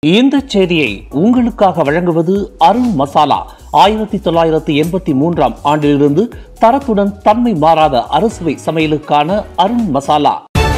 இந்த செய்தியை உங்களுக்காக வழங்குவது அருண் மசாலா ஆயிரத்தி தொள்ளாயிரத்தி எண்பத்தி மூன்றாம் ஆண்டிலிருந்து தரத்துடன் தன்மை மாறாத அறுசுவை சமையலுக்கான அருண் மசாலா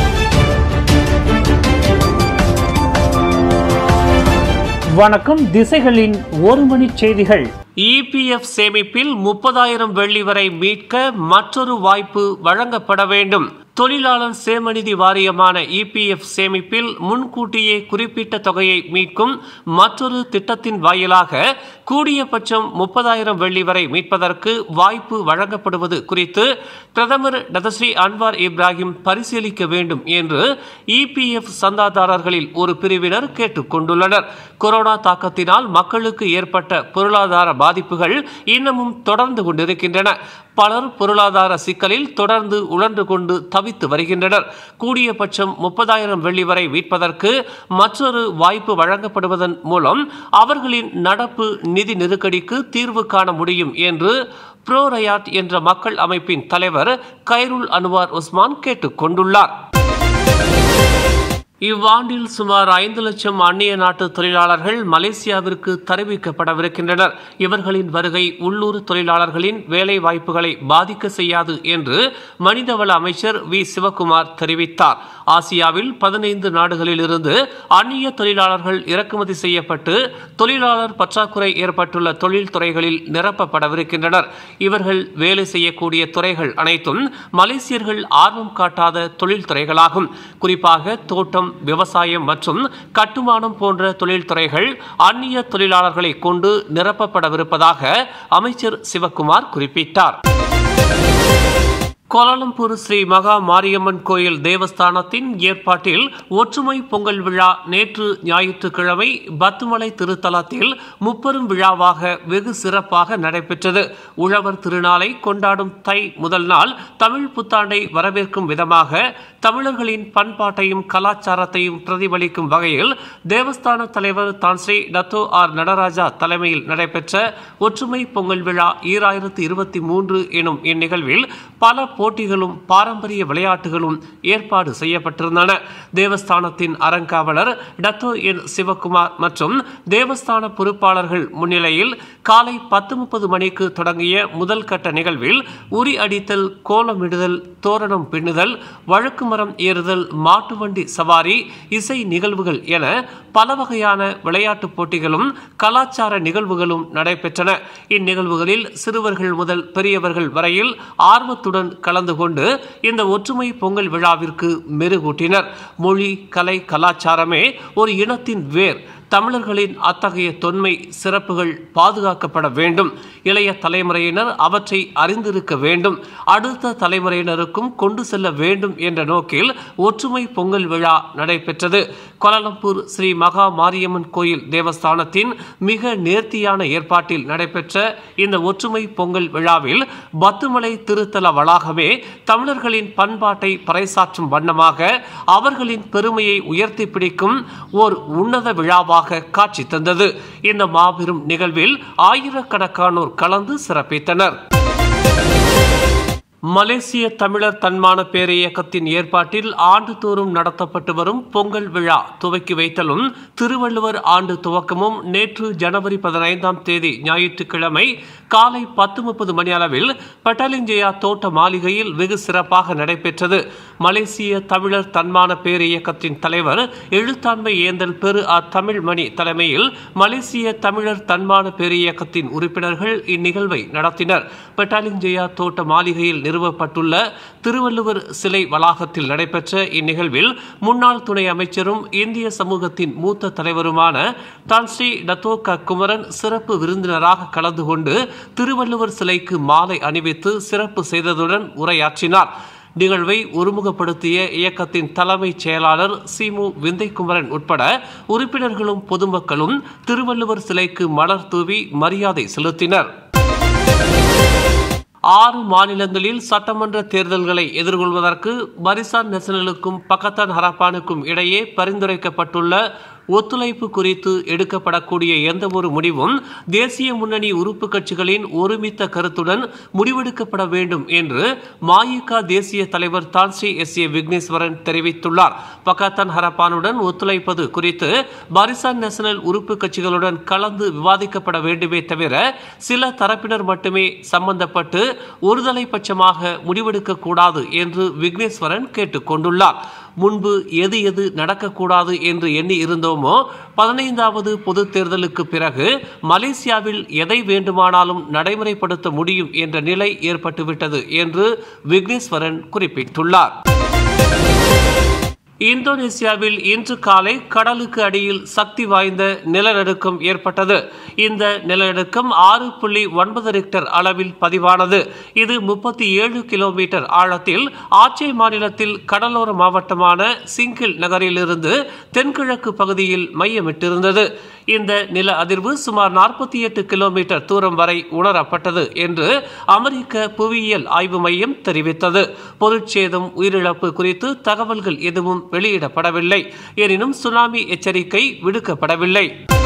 வணக்கம் திசைகளின் ஒரு மணி செய்திகள் இபிஎஃப் சேமிப்பில் முப்பதாயிரம் வெள்ளி வரை மீட்க மற்றொரு வாய்ப்பு வழங்கப்பட வேண்டும் தொழிலாளர் சேமநிதி வாரியமான இபிஎஃப் சேமிப்பில் முன்கூட்டியே குறிப்பிட்ட தொகையை மீட்கும் மற்றொரு திட்டத்தின் வாயிலாக கூடியபட்சம் முப்பதாயிரம் வெள்ளி வரை மீட்பதற்கு வாய்ப்பு வழங்கப்படுவது குறித்து பிரதமர் டதஸ்ரீ அன்வார் இப்ராஹிம் பரிசீலிக்க வேண்டும் என்று இபிஎஃப் சந்தாதாரர்களில் ஒரு பிரிவினர் கேட்டுக்கொண்டுள்ளனர் கொரோனா தாக்கத்தினால் மக்களுக்கு ஏற்பட்ட பொருளாதார பாதிப்புகள் இன்னமும் தொடர்ந்து கொண்டிருக்கின்றன பலர் பொருளாதார சிக்கலில் தொடர்ந்து உழன்று கொண்டு தவித்து வருகின்றனர் கூடியபட்சம் முப்பதாயிரம் வெள்ளி வரை மீட்பதற்கு மற்றொரு வாய்ப்பு வழங்கப்படுவதன் மூலம் அவர்களின் நடப்பு நிதி நெருக்கடிக்கு தீர்வு காண முடியும் என்று ப்ரோ ரயாட் என்ற மக்கள் அமைப்பின் தலைவர் கைருல் அன்வார் உஸ்மான் கேட்டுக்கொண்டுள்ளார் இவ்வாண்டில் சுமார் ஐந்து லட்சம் அந்நிய நாட்டு தொழிலாளர்கள் மலேசியாவிற்கு தெரிவிக்கப்படவிருக்கின்றனர் இவர்களின் வருகை உள்ளூர் தொழிலாளர்களின் வேலை வாய்ப்புகளை பாதிக்க செய்யாது என்று மனிதவள அமைச்சர் வி சிவகுமார் தெரிவித்தார் ஆசியாவில் பதினைந்து நாடுகளில் இருந்து அந்நிய தொழிலாளர்கள் இறக்குமதி செய்யப்பட்டு தொழிலாளர் பற்றாக்குறை ஏற்பட்டுள்ள தொழில் துறைகளில் நிரப்பப்படவிருக்கின்றனர் இவர்கள் வேலை செய்யக்கூடிய துறைகள் அனைத்தும் மலேசியர்கள் ஆர்வம் காட்டாத தொழில் துறைகளாகும் குறிப்பாக தோட்டம் விவசாயம் மற்றும் கட்டுமானம் போன்ற தொழில்துறைகள் அந்நிய தொழிலாளர்களை கொண்டு நிரப்பப்படவிருப்பதாக அமைச்சர் சிவக்குமார் குறிப்பிட்டார் கோலாலம்பூர் ஸ்ரீ மகா மாரியம்மன் கோயில் தேவஸ்தானத்தின் ஏற்பாட்டில் ஒற்றுமை பொங்கல் விழா நேற்று ஞாயிற்றுக்கிழமை பத்துமலை திருத்தலத்தில் முப்பெரும் விழாவாக வெகு சிறப்பாக நடைபெற்றது உழவர் திருநாளை கொண்டாடும் தை முதல் நாள் தமிழ் புத்தாண்டை வரவேற்கும் விதமாக தமிழர்களின் பண்பாட்டையும் கலாச்சாரத்தையும் பிரதிபலிக்கும் வகையில் தேவஸ்தான தலைவர் தான் ஸ்ரீ டத்தோ ஆர் நடராஜா தலைமையில் நடைபெற்ற ஒற்றுமை பொங்கல் விழா ஈராயிரத்து இருபத்தி மூன்று எனும் இந்நிகழ்வில் பல போட்டிகளும் பாரம்பரிய விளையாட்டுகளும் ஏற்பாடு செய்யப்பட்டிருந்தன தேவஸ்தானத்தின் அறங்காவலர் டத்தோ என் சிவகுமார் மற்றும் தேவஸ்தான பொறுப்பாளர்கள் முன்னிலையில் காலை பத்து முப்பது மணிக்கு தொடங்கிய முதல் கட்ட நிகழ்வில் உரி அடித்தல் கோலமிடுதல் தோரணம் பின்னுதல் வழக்கு மரம் ஏறுதல் மாட்டு வண்டி சவாரி இசை நிகழ்வுகள் என பல வகையான விளையாட்டுப் போட்டிகளும் கலாச்சார நிகழ்வுகளும் நடைபெற்றன இந்நிகழ்வுகளில் சிறுவர்கள் முதல் பெரியவர்கள் வரையில் ஆர்வத்துடன் கலந்து கொண்டு இந்த ஒற்றுமை பொங்கல் விழாவிற்கு மெருகூட்டினர் மொழி கலை கலாச்சாரமே ஒரு இனத்தின் வேர் தமிழர்களின் அத்தகைய தொன்மை சிறப்புகள் பாதுகாக்கப்பட வேண்டும் இளைய தலைமுறையினர் அவற்றை அறிந்திருக்க வேண்டும் அடுத்த தலைமுறையினருக்கும் கொண்டு செல்ல வேண்டும் என்ற நோக்கில் ஒற்றுமை பொங்கல் விழா நடைபெற்றது கோலாலம்பூர் ஸ்ரீ மகா மாரியம்மன் கோயில் தேவஸ்தானத்தின் மிக நேர்த்தியான ஏற்பாட்டில் நடைபெற்ற இந்த ஒற்றுமை பொங்கல் விழாவில் பத்துமலை திருத்தல வளாகமே தமிழர்களின் பண்பாட்டை பறைசாற்றும் வண்ணமாக அவர்களின் பெருமையை உயர்த்தி பிடிக்கும் ஓர் உன்னத விழாவாக காட்சி தந்தது இந்த மாபெரும் நிகழ்வில் ஆயிரக்கணக்கானோர் கலந்து சிறப்பித்தனர் மலேசிய தமிழர் தன்மான பேரியக்கத்தின் ஏற்பாட்டில் ஆண்டுதோறும் நடத்தப்பட்டு வரும் பொங்கல் விழா துவக்கி வைத்தலும் திருவள்ளுவர் ஆண்டு துவக்கமும் நேற்று ஜனவரி பதினைந்தாம் தேதி ஞாயிற்றுக்கிழமை காலை பத்து முப்பது மணி அளவில் பட்டாலிஞ்சயா தோட்ட மாளிகையில் வெகு சிறப்பாக நடைபெற்றது மலேசிய தமிழர் தன்மான பேரியக்கத்தின் தலைவர் எழுத்தாண்மை ஏந்தல் பெரு அ தமிழ்மணி தலைமையில் மலேசிய தமிழர் தன்மான பேரியக்கத்தின் உறுப்பினர்கள் இந்நிகழ்வை நடத்தினர் பட்டாலிஞ்சயா தோட்ட மாளிகையில் நிறுவப்பட்டுள்ள திருவள்ளுவர் சிலை வளாகத்தில் நடைபெற்ற இந்நிகழ்வில் முன்னாள் துணை அமைச்சரும் இந்திய சமூகத்தின் மூத்த தலைவருமான தான் ஸ்ரீ டத்தோக குமரன் சிறப்பு விருந்தினராக கலந்து கொண்டு திருவள்ளுவர் சிலைக்கு மாலை அணிவித்து சிறப்பு செய்ததுடன் உரையாற்றினார் நிகழ்வை ஒருமுகப்படுத்திய இயக்கத்தின் தலைமைச் செயலாளர் சிமு விந்தைக்குமரன் உட்பட உறுப்பினர்களும் பொதுமக்களும் திருவள்ளுவர் சிலைக்கு மலர் தூவி மரியாதை செலுத்தினர் ஆறு மாநிலங்களில் சட்டமன்ற தேர்தல்களை எதிர்கொள்வதற்கு பரிசான் நேஷனலுக்கும் பக்கத்தான் ஹரப்பானுக்கும் இடையே பரிந்துரைக்கப்பட்டுள்ள ஒத்துழைப்பு குறித்து எடுக்கப்படக்கூடிய எந்த ஒரு முடிவும் தேசிய முன்னணி உறுப்பு கட்சிகளின் ஒருமித்த கருத்துடன் முடிவெடுக்கப்பட வேண்டும் என்று மாயிகா தேசிய தலைவர் தான்ஸ்ரீ எஸ் ஏ விக்னேஸ்வரன் தெரிவித்துள்ளார் பக்காத்தான் ஹரப்பானுடன் ஒத்துழைப்பது குறித்து பாரிசான் நேஷனல் உறுப்பு கட்சிகளுடன் கலந்து விவாதிக்கப்பட வேண்டுமே தவிர சில தரப்பினர் மட்டுமே சம்பந்தப்பட்டு ஒருதலை பட்சமாக முடிவெடுக்க கூடாது என்று விக்னேஸ்வரன் கேட்டுக்கொண்டுள்ளார் முன்பு எது எது நடக்கக்கூடாது என்று எண்ணி இருந்தோமோ பதினைந்தாவது பொது தேர்தலுக்கு பிறகு மலேசியாவில் எதை வேண்டுமானாலும் நடைமுறைப்படுத்த முடியும் என்ற நிலை ஏற்பட்டுவிட்டது என்று விக்னேஸ்வரன் குறிப்பிட்டுள்ளார் இந்தோனேசியாவில் இன்று காலை கடலுக்கு அடியில் சக்தி வாய்ந்த நிலநடுக்கம் ஏற்பட்டது இந்த நிலநடுக்கம் ஆறு புள்ளி ஒன்பது ரிக்டர் அளவில் பதிவானது இது முப்பத்தி ஏழு கிலோமீட்டர் ஆழத்தில் ஆச்சே மாநிலத்தில் கடலோர மாவட்டமான சிங்கிள் நகரிலிருந்து தென்கிழக்கு பகுதியில் மையமிட்டிருந்தது இந்த நில அதிர்வு சுமார் நாற்பத்தி எட்டு கிலோமீட்டர் தூரம் வரை உணரப்பட்டது என்று அமெரிக்க புவியியல் ஆய்வு மையம் தெரிவித்தது பொருட்சேதம் உயிரிழப்பு குறித்து தகவல்கள் எதுவும் வெளியிடப்படவில்லை எனினும் சுனாமி எச்சரிக்கை விடுக்கப்படவில்லை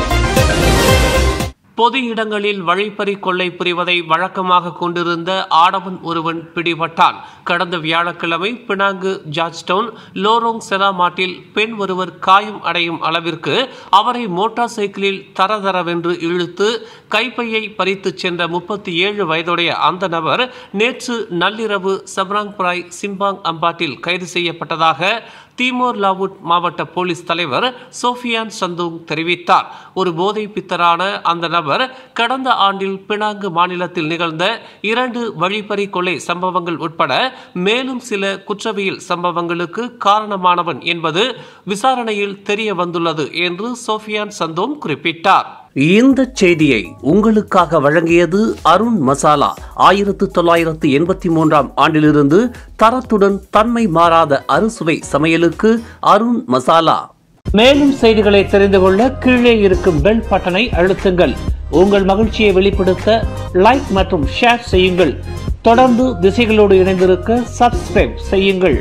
பொது இடங்களில் வழிப்பறி கொள்ளை புரிவதை வழக்கமாக கொண்டிருந்த ஆடவன் ஒருவன் பிடிபட்டான் கடந்த வியாழக்கிழமை பினாங்கு ஜார்ஜ்டவுன் லோரோங் செராமாட்டில் பெண் ஒருவர் காயம் அடையும் அளவிற்கு அவரை மோட்டார் சைக்கிளில் தரதரவென்று இழுத்து கைப்பையை பறித்து சென்ற முப்பத்தி ஏழு வயதுடைய அந்த நபர் நேற்று நள்ளிரவு சப்ராங்புராய் சிம்பாங் அம்பாட்டில் கைது செய்யப்பட்டதாக தீமோர் லாவுட் மாவட்ட போலீஸ் தலைவர் சோஃபியான் சந்தூங் தெரிவித்தார் ஒரு போதை பித்தரான அந்த நபர் கடந்த ஆண்டில் பினாங்கு மாநிலத்தில் நிகழ்ந்த இரண்டு வழிப்பறி கொலை சம்பவங்கள் உட்பட மேலும் சில குற்றவியல் சம்பவங்களுக்கு காரணமானவன் என்பது விசாரணையில் தெரிய வந்துள்ளது என்று சோஃபியான் சந்தோம் குறிப்பிட்டார் இந்த செய்தியை உங்களுக்காக வழங்கியது அருண் மசாலா ஆயிரத்து தொள்ளாயிரத்து எண்பத்தி மூன்றாம் ஆண்டிலிருந்து தரத்துடன் தன்மை மாறாத அறுசுவை சமையலுக்கு அருண் மசாலா மேலும் செய்திகளை தெரிந்து கொள்ள கீழே இருக்கும் பெல் பட்டனை அழுத்துங்கள் உங்கள் மகிழ்ச்சியை வெளிப்படுத்த லைக் மற்றும் ஷேர் செய்யுங்கள் தொடர்ந்து திசைகளோடு இணைந்திருக்க சப்ஸ்கிரைப் செய்யுங்கள்